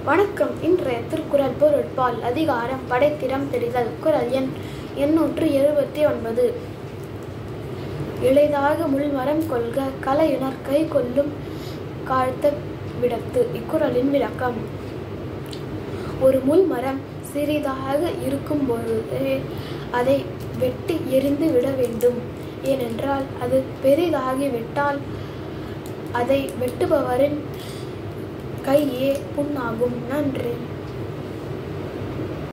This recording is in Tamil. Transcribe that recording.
வணக்கம் இன்றைய திருக்குறள் பொருட்பால் அதிகாரம் படைத்திறம் தெரிதல் குறள் எண் எண்ணூற்று எழுபத்தி ஒன்பது இளைதாக முள்மரம் கொள்க கலையுணர் கை கொள்ளும் காழ்த்த விடத்து இக்குறளின் விளக்கம் ஒரு முள் மரம் சிறிதாக இருக்கும் பொழுது அதை வெட்டி எரிந்து விட வேண்டும் ஏனென்றால் அது பெரிதாகி விட்டால் அதை வெட்டுபவரின் கையே புண்ணாகும் நன்றி